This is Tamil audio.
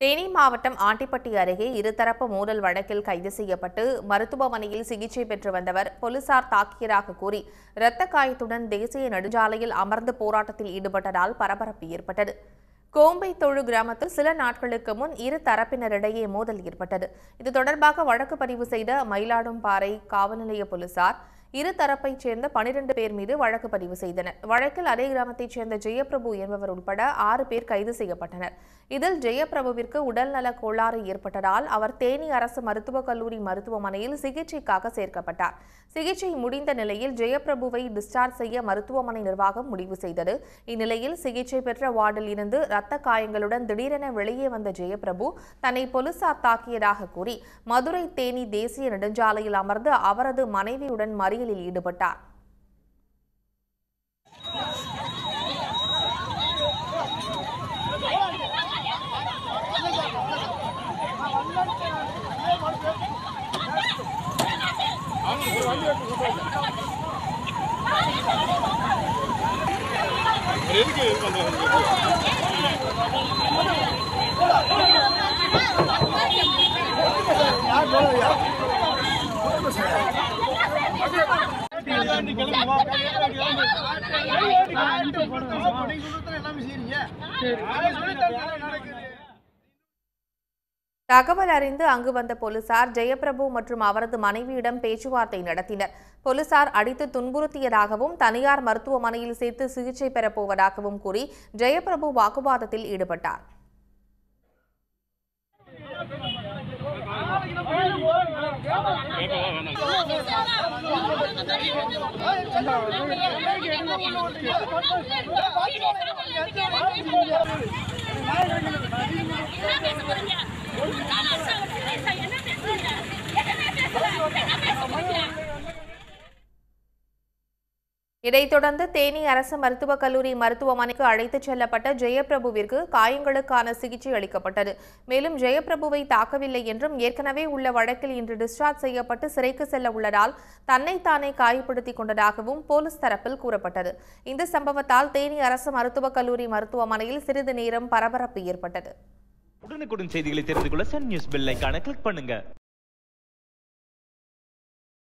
தேனி மாவட்டம் ஆண்டிப்பட்டி அருகே இருதரப்பு மோதல் வழக்கில் கைது செய்யப்பட்டு மருத்துவமனையில் சிகிச்சை பெற்று வந்தவர் போலீசார் தாக்கியதாக கூறி இரத்த காயத்துடன் தேசிய நெடுஞ்சாலையில் அமர்ந்து போராட்டத்தில் ஈடுபட்டதால் பரபரப்பு ஏற்பட்டது கோம்பை தொழு கிராமத்தில் சில நாட்களுக்கு முன் இரு தரப்பினரிடையே மோதல் ஏற்பட்டது இது தொடர்பாக வழக்கு பதிவு செய்த மயிலாடும்பாறை காவல் நிலைய போலீசார் இரு தரப்பைச் சேர்ந்த பனிரெண்டு பேர் மீது வழக்கு பதிவு செய்தனர் வழக்கில் அதே கிராமத்தைச் சேர்ந்த ஜெயபிரபு என்பவர் உட்பட ஆறு பேர் கைது செய்யப்பட்டனர் இதில் ஜெயபிரபுவிற்கு உடல்நல கோளாறு ஏற்பட்டதால் அவர் தேனி அரசு மருத்துவக் கல்லூரி மருத்துவமனையில் சிகிச்சைக்காக சேர்க்கப்பட்டார் சிகிச்சை முடிந்த நிலையில் ஜெயபிரபுவை டிஸ்சார்ஜ் செய்ய மருத்துவமனை நிர்வாகம் முடிவு செய்தது இந்நிலையில் சிகிச்சை பெற்ற வார்டில் இருந்து இரத்த காயங்களுடன் திடீரென வெளியே வந்த ஜெயபிரபு தன்னை போலீசார் தாக்கியதாக கூறி மதுரை தேனி தேசிய நெடுஞ்சாலையில் அமர்ந்து அவரது மனைவியுடன் மறியலில் ஈடுபட்டார் தகவல் அறிந்து அங்கு வந்த போலீசார் ஜெயபிரபு மற்றும் அவரது மனைவியிடம் பேச்சுவார்த்தை நடத்தினர் போலீசார் அடித்து துன்புறுத்தியதாகவும் தனியார் மருத்துவமனையில் சேர்த்து சிகிச்சை பெறப் போவதாகவும் கூறி ஜெயபிரபு வாக்குவாதத்தில் ஈடுபட்டார் இதைத் தொடர்ந்து தேனி அரசு மருத்துவக் கல்லூரி மருத்துவமனைக்கு அழைத்துச் செல்லப்பட்ட ஜெயபிரபுவிற்கு காயங்களுக்கான சிகிச்சை அளிக்கப்பட்டது மேலும் ஜெயபிரபுவை தாக்கவில்லை என்றும் ஏற்கனவே உள்ள வழக்கில் இன்று டிஸ்சார்ஜ் செய்யப்பட்டு சிறைக்கு செல்ல உள்ளதால் தன்னைத்தானே காயப்படுத்திக் கொண்டதாகவும் போலீஸ் தரப்பில் கூறப்பட்டது இந்த சம்பவத்தால் தேனி அரசு மருத்துவக் கல்லூரி மருத்துவமனையில் சிறிது நேரம் பரபரப்பு ஏற்பட்டது உடனுக்குடன் செய்திகளை தெரிந்து கொள்ள சன் நியூஸ் பெல் ஐகானை கிளிக் பண்ணுங்க